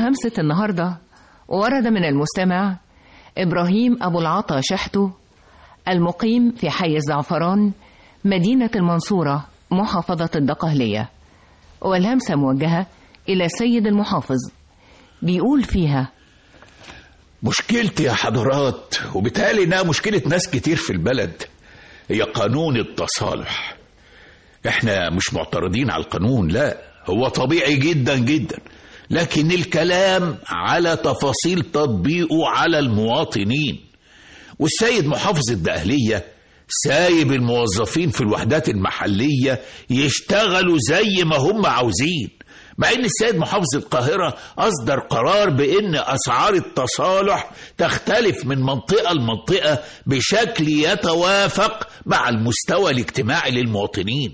همسة النهاردة ورد من المستمع إبراهيم أبو العطا شحتو المقيم في حي الزعفران مدينة المنصورة محافظة الدقهلية والهمسة موجهة إلى السيد المحافظ بيقول فيها مشكلتي يا حضرات وبالتالي انها مشكلة ناس كتير في البلد هي قانون التصالح احنا مش معترضين على القانون لا هو طبيعي جدا جدا لكن الكلام على تفاصيل تطبيقه على المواطنين والسيد محافظ الدقهلية سايب الموظفين في الوحدات المحلية يشتغلوا زي ما هم عاوزين مع ان السيد محافظ القاهرة اصدر قرار بان اسعار التصالح تختلف من منطقة لمنطقة بشكل يتوافق مع المستوى الاجتماعي للمواطنين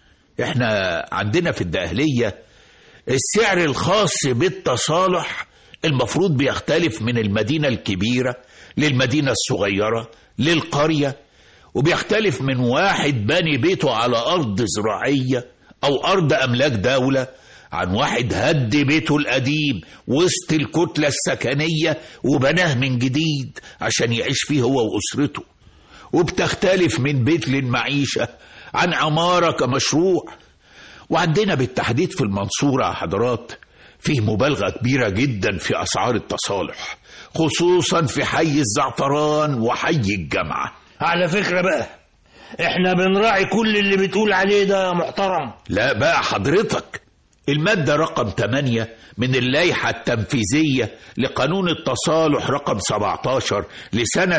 احنا عندنا في الدقهلية السعر الخاص بالتصالح المفروض بيختلف من المدينة الكبيرة للمدينة الصغيرة للقرية وبيختلف من واحد بني بيته على أرض زراعية أو أرض أملاك دولة عن واحد هد بيته القديم وسط الكتلة السكنية وبناه من جديد عشان يعيش فيه هو وأسرته وبتختلف من بيت للمعيشة عن عمارة كمشروع وعندنا بالتحديد في المنصورة يا حضرات فيه مبالغة كبيرة جدا في أسعار التصالح خصوصا في حي الزعفران وحي الجامعة على فكرة بقى احنا بنراعي كل اللي بتقول عليه ده يا محترم لا بقى حضرتك المادة رقم 8 من اللائحة التنفيذية لقانون التصالح رقم 17 لسنة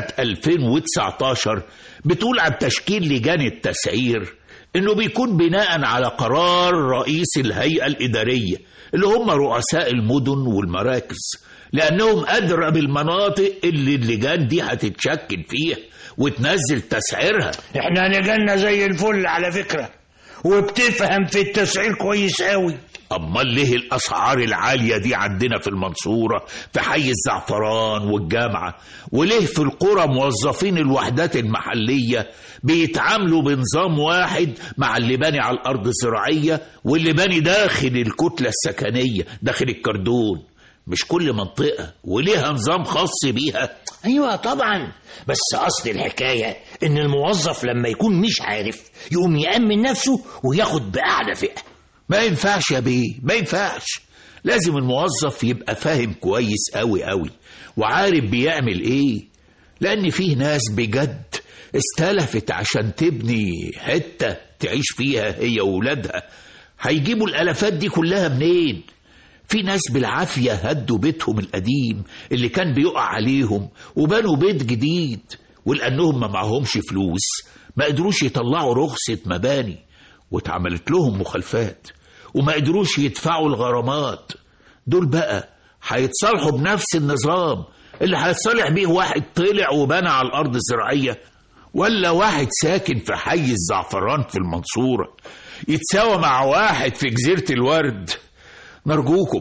2019 بتقول عن تشكيل لجان التسعير انه بيكون بناء على قرار رئيس الهيئة الإدارية اللي هم رؤساء المدن والمراكز لأنهم أدرى بالمناطق اللي اللجان دي هتتشكل فيها وتنزل تسعيرها احنا لجالنا زي الفل على فكرة وبتفهم في التسعير كويس قوي امال ليه الاسعار العاليه دي عندنا في المنصوره في حي الزعفران والجامعه وليه في القرى موظفين الوحدات المحليه بيتعاملوا بنظام واحد مع اللي باني على الارض الزراعيه واللي باني داخل الكتله السكنيه داخل الكردون مش كل منطقه وليها نظام خاص بيها ايوه طبعا بس اصل الحكايه ان الموظف لما يكون مش عارف يقوم يامن نفسه وياخد باعلى فئه ما ينفعش يا بيه ما ينفعش لازم الموظف يبقى فاهم كويس قوي قوي وعارف بيعمل ايه لان فيه ناس بجد استلفت عشان تبني حتة تعيش فيها هي وولادها هيجيبوا الالافات دي كلها منين في ناس بالعافية هدوا بيتهم القديم اللي كان بيقع عليهم وبنوا بيت جديد ولأنهم ما معهمش فلوس ما قدروش يطلعوا رخصة مباني واتعملت لهم مخالفات وما قدروش يدفعوا الغرامات دول بقى هيتصالحوا بنفس النظام اللي هيتصالح بيه واحد طلع وبنى على الأرض الزراعية ولا واحد ساكن في حي الزعفران في المنصورة يتساوى مع واحد في جزيرة الورد نرجوكم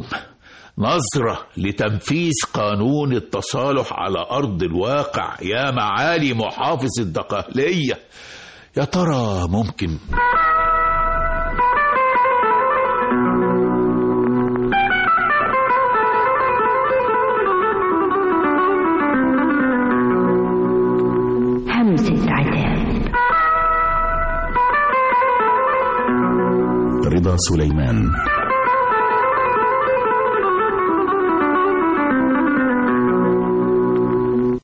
نظرة لتنفيذ قانون التصالح على أرض الواقع يا معالي محافظ الدقهلية يا ترى ممكن همسة عتاب رضا سليمان